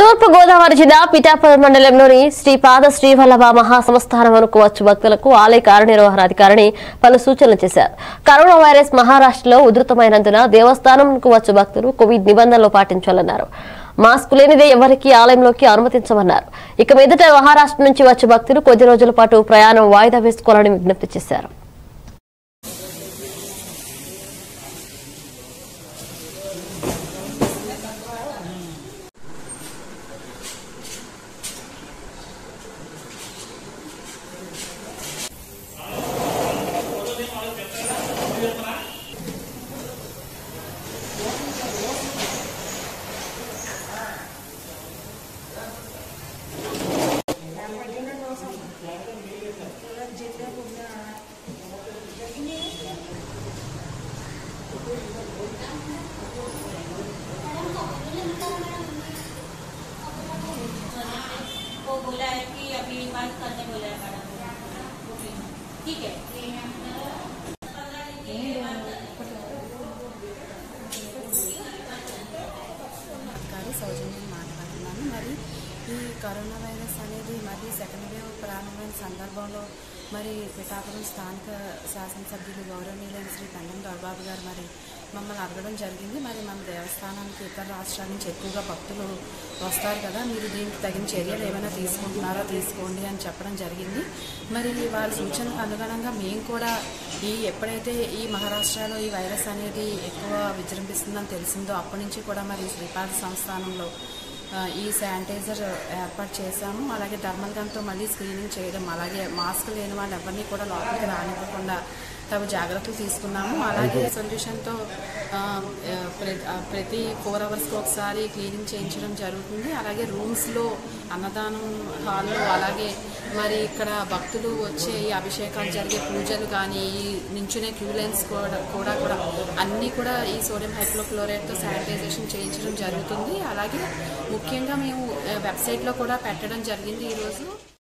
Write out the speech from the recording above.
తూర్పు గోదావరి జిల్లా పిఠాపురం మండలంలోని శ్రీ పాద శ్రీవల్లభ మహాసంస్థానమునకు వచ్చు భక్తులకు ఆలయ కార్యనిర్వహణాధికారిని పలు సూచనలు చేశారు కరోనా వైరస్ మహారాష్ట్రలో ఉధృతమైనందున దేవస్థానంకు వచ్చు భక్తులు కోవిడ్ నిబంధనలు పాటించాలన్నారు మాస్క్ లేనిదే ఎవరికీ ఆలయంలోకి అనుమతించమన్నారు ఇక మీదట మహారాష్ట్ర నుంచి వచ్చే భక్తులు కొద్ది రోజుల పాటు ప్రయాణం వాయిదా వేసుకోవాలని విజ్ఞప్తి చేశారు को बोला है कि अभी बंद करने बोला है मैडम ठीक है గారి సౌజన్యం మాట్లాడుతున్నాను మరి ఈ కరోనా వైరస్ అనేది మరి సెకండ్ వేవ్ ప్రారంభమైన సందర్భంలో మరి పిఠాపురం స్థానిక శాసనసభ్యులు గౌరవనీయులైన శ్రీ పెండం దొరబాబు గారు మరి మమ్మల్ని అడగడం జరిగింది మరి మన దేవస్థానానికి ఇతర రాష్ట్రాల నుంచి ఎక్కువగా భక్తులు వస్తారు కదా మీరు దీనికి తగిన చర్యలు ఏమైనా తీసుకుంటున్నారో తీసుకోండి అని చెప్పడం జరిగింది మరి వారి సూచనకు అనుగుణంగా మేము కూడా ఈ ఎప్పుడైతే ఈ మహారాష్ట్రలో ఈ వైరస్ అనేది ఎక్కువ విజృంభిస్తుందని తెలిసిందో అప్పటి నుంచి కూడా మరి శ్రీపాద సంస్థానంలో ఆ, ఈ శానిటైజర్ ఏర్పాటు చేశాము అలాగే థర్మల్ గన్తో మళ్ళీ స్క్రీనింగ్ చేయడం అలాగే మాస్క్ లేని వాళ్ళు ఎవరిని కూడా లోపలికి రానివ్వకుండా తగు జాగ్రత్తలు తీసుకున్నాము అలాగే సొల్యూషన్తో ఆ, ఆ, ప్ర- ఆ, ప్రతి ఫోర్ అవర్స్కి ఒకసారి క్లీనింగ్ చేయించడం జరుగుతుంది అలాగే రూమ్స్లో అన్నదానం హాల్లో అలాగే మరి ఇక్కడ భక్తులు వచ్చే ఈ అభిషేకాలు జరిగే పూజలు కానీ ఈ నించునే క్యూ లైన్స్ కూడా కూడా కూడా అన్నీ కూడా ఈ సోడియం హైప్లోక్లోరైడ్తో శానిటైజేషన్ చేయించడం జరుగుతుంది అలాగే ముఖ్యంగా మేము ఆ, వెబ్సైట్లో కూడా పెట్టడం జరిగింది ఈరోజు